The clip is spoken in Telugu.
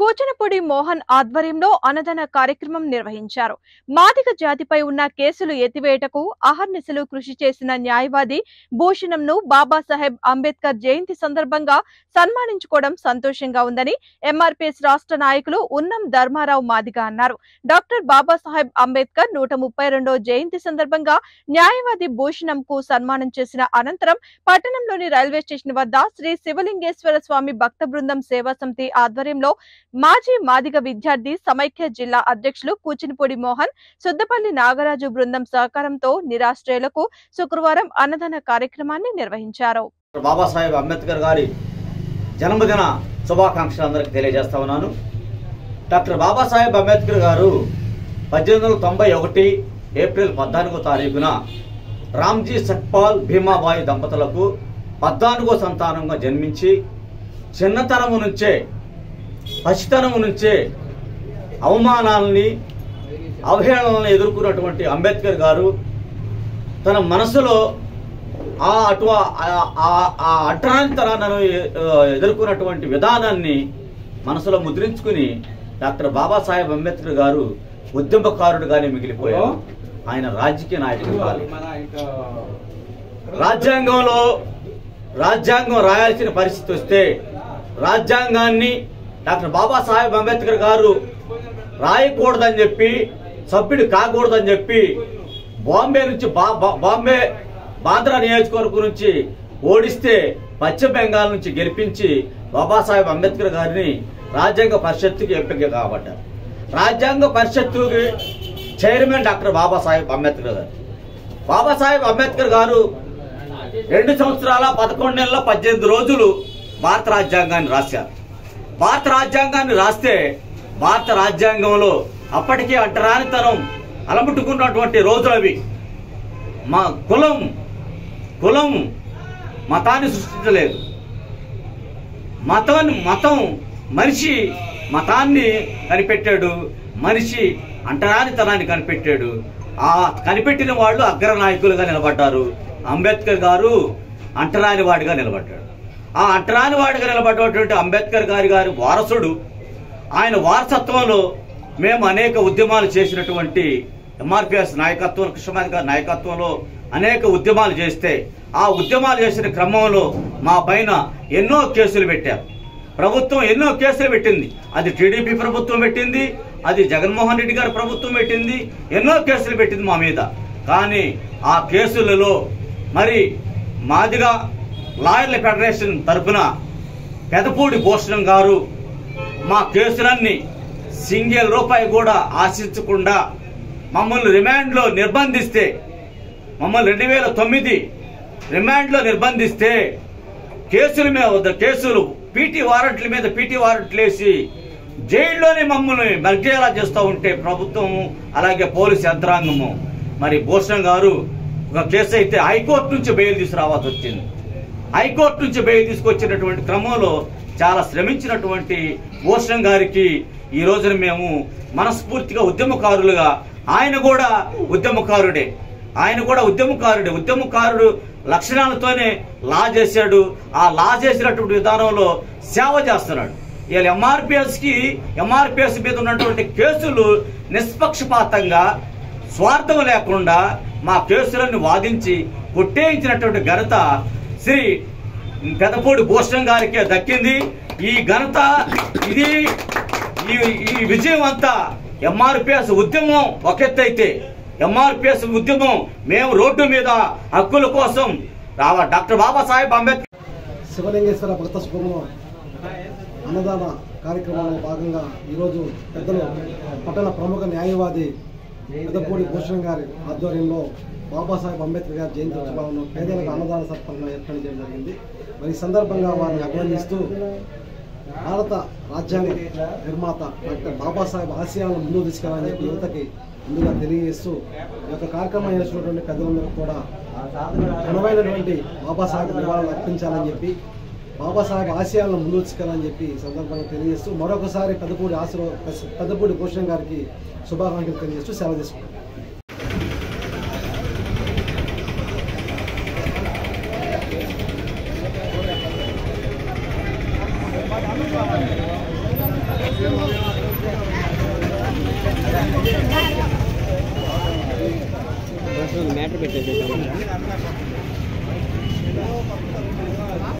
కూచనపూడి మోహన్ ఆధ్వర్యంలో అన్నదాన కార్యక్రమం నిర్వహించారు మాదిగ జాతిపై ఉన్న కేసులు ఎత్తివేయటకు అహర్నిశలు కృషి చేసిన న్యాయవాది భూషణంను బాబాసాహెబ్ అంబేద్కర్ జయంతి సందర్భంగా సన్మానించుకోవడం సంతోషంగా ఉందని ఎంఆర్పీఎస్ రాష్ట్ర నాయకులు ఉన్నం ధర్మారావు మాదిగ అన్నారు డాక్టర్ బాబాసాహెబ్ అంబేద్కర్ నూట ముప్పై రెండో జయంతి సందర్భంగా న్యాయవాది భూషణంకు సన్మానం చేసిన అనంతరం పట్టణంలోని రైల్వే స్టేషన్ వద్ద శ్రీ శివలింగేశ్వర స్వామి భక్త బృందం సేవా సమితి ఆధ్వర్యంలో మాజీ మాదిగ విద్యార్థి సమైక్య జిల్లా అధ్యక్షులు కూచినపూడి మోహన్ సుద్దపల్లి నాగరాజు బృందం సహకారంతో నిరాశ్రయులకు శుక్రవారం అన్నదాన కార్యక్రమాన్ని నిర్వహించారు బాబాసాహెబ్ అంబేద్కర్ గారి జన్మదిన శుభాకాంక్షలు అందరికీ తెలియజేస్తా ఉన్నాను డాక్టర్ బాబాసాహెబ్ అంబేద్కర్ గారు పద్దెనిమిది వందల తొంభై ఒకటి ఏప్రిల్ పద్నాలుగో తారీఖున రామ్జీ సత్పాల్ భీమాబాయి దంపతులకు పద్నాలుగో సంతానంగా జన్మించి చిన్నతనము నుంచే పసితనము నుంచే అవమానాలని అవహేళనలను ఎదుర్కొన్నటువంటి అంబేద్కర్ గారు తన మనసులో ఆ అటు ఆ అడ్రాంతరాలను ఎదుర్కొన్నటువంటి విధానాన్ని మనసులో ముద్రించుకుని డాక్టర్ బాబాసాహెబ్ అంబేద్కర్ గారు ఉద్యమకారుడుగానే మిగిలిపోయారు ఆయన రాజకీయ నాయకుడు కాదు రాజ్యాంగంలో రాజ్యాంగం రాయాల్సిన పరిస్థితి వస్తే రాజ్యాంగాన్ని డాక్టర్ బాబాసాహెబ్ అంబేద్కర్ గారు రాయకూడదని చెప్పి సభ్యుడు కాకూడదని చెప్పి బాంబే నుంచి బా- బా- బాంబే బాంద్రా నియోజకవర్గం నుంచి ఓడిస్తే పశ్చిమ బెంగాల్ నుంచి గెలిపించి బాబాసాహెబ్ అంబేద్కర్ గారిని రాజ్యాంగ పరిషత్తుకి ఎంపిక కాబడ్డారు రాజ్యాంగ పరిషత్తుకి చైర్మన్ డాక్టర్ బాబాసాహెబ్ అంబేద్కర్ గారు బాబాసాహెబ్ అంబేద్కర్ గారు రెండు సంవత్సరాల పదకొండు నెలల పద్దెనిమిది రోజులు భారత రాజ్యాంగాన్ని రాశారు భారత రాజ్యాంగాన్ని రాస్తే భారత రాజ్యాంగంలో అప్పటికే అంటరానితనం అలముట్టుకున్నటువంటి రోజులు అవి మా కులం కులం మతాన్ని సృష్టించలేదు మతం మతం మనిషి మతాన్ని కనిపెట్టాడు మనిషి అంటరానితనాన్ని కనిపెట్టాడు ఆ కనిపెట్టిన వాళ్ళు అగ్రనాయకులుగా నిలబడ్డారు అంబేద్కర్ గారు అంటరాని వాడిగా నిలబడ్డాడు ఆ అంటరాని వాడిగా నిలబడ్డటువంటి అంబేద్కర్ గారి గారి వారసుడు ఆయన వారసత్వంలో మేము అనేక ఉద్యమాలు చేసినటువంటి ఎంఆర్పిఎస్ నాయకత్వం కృష్ణమాది గారి నాయకత్వంలో అనేక ఉద్యమాలు చేస్తే ఆ ఉద్యమాలు చేసిన క్రమంలో మా పైన ఎన్నో కేసులు పెట్టారు ప్రభుత్వం ఎన్నో కేసులు పెట్టింది అది టీడీపీ ప్రభుత్వం పెట్టింది అది జగన్మోహన్ రెడ్డి గారి ప్రభుత్వం పెట్టింది ఎన్నో కేసులు పెట్టింది మా మీద కానీ ఆ కేసులలో మరి మాదిగా లాయర్ల ఫెడరేషన్ తరఫున పెదపూడి భూషణం గారు మా కేసులన్నీ సింగిల్ రూపాయి కూడా ఆశించకుండా మమ్మల్ని రిమాండ్లో నిర్బంధిస్తే మమ్మల్ని రెండు వేల తొమ్మిది రిమాండ్లో నిర్బంధిస్తే కేసుల మీద కేసులు పీటీ వారెంట్ల మీద పీటీ వారెంట్లు వేసి జైల్లోనే మమ్మల్ని మర్జేలా చేస్తూ ఉంటే ప్రభుత్వం అలాగే పోలీసు యంత్రాంగము మరి భూషణ్ గారు ఒక కేసు అయితే హైకోర్టు నుంచి బెయిల్ తీసుకురావాల్సి వచ్చింది హైకోర్టు నుంచి బెయిల్ తీసుకొచ్చినటువంటి క్రమంలో చాలా శ్రమించినటువంటి భూషణ్ గారికి ఈ రోజున మేము మనస్ఫూర్తిగా ఉద్యమకారులుగా ఆయన కూడా ఉద్యమకారుడే ఆయన కూడా ఉద్యమకారుడే ఉద్యమకారుడు లక్షణాలతోనే లా చేశాడు ఆ లా చేసినటువంటి విధానంలో సేవ చేస్తున్నాడు ఇవాళ ఎంఆర్పిఎస్ కి ఎంఆర్పిఎస్ మీద ఉన్నటువంటి కేసులు నిష్పక్షపాతంగా స్వార్థం లేకుండా మా కేసులను వాదించి కొట్టేయించినటువంటి ఘనత శ్రీ పెదపూడి భూషణం గారికి దక్కింది ఈ ఘనత ఇది ఈ ఈ విజయం అంతా ఎంఆర్పిఎస్ ఉద్యమం ఒక ఎత్తు అయితే ఎంఆర్పిఎస్ ఉద్యమం మేము రోడ్డు మీద హక్కుల కోసం రావ డాక్టర్ బాబాసాహెబ్ అంబేద్కర్ శివలింగేశ్వర భక్త శుభంలో అన్నదాన కార్యక్రమంలో భాగంగా ఈరోజు పెద్దలు పట్టణ ప్రముఖ న్యాయవాది పెద్దపూడి భూషణ్ గారి ఆధ్వర్యంలో బాబాసాహెబ్ అంబేద్కర్ గారి జయంతి ఉత్సవాలను పేదలకు అన్నదాన సత్పంగా ఏర్పాటు చేయడం జరిగింది మరి ఈ సందర్భంగా వారిని అభినందిస్తూ భారత రాజ్యాంగ నిర్మాత డాక్టర్ బాబాసాహెబ్ ఆశయాలను ముందుకు తీసుకెళ్లాలని చెప్పి యువతకి ముందుగా తెలియజేస్తూ ఈ యొక్క కార్యక్రమం చేసినటువంటి పెద్దలందరూ కూడా ఘనమైనటువంటి బాబాసాహెబ్ నివాళులు అర్పించాలని చెప్పి బాబాసాహెబ్ ఆశయాలను ముందుకు తీసుకెళ్లాలని చెప్పి ఈ సందర్భంగా తెలియజేస్తూ మరొకసారి పెద్దపూడి ఆశీర్వ పెద్దపూడి భూషణ్ గారికి శుభాకాంక్షలు తెలియజేస్తూ సెలవు తీసుకుంటాం మ్యాటర్ పెట్టేసి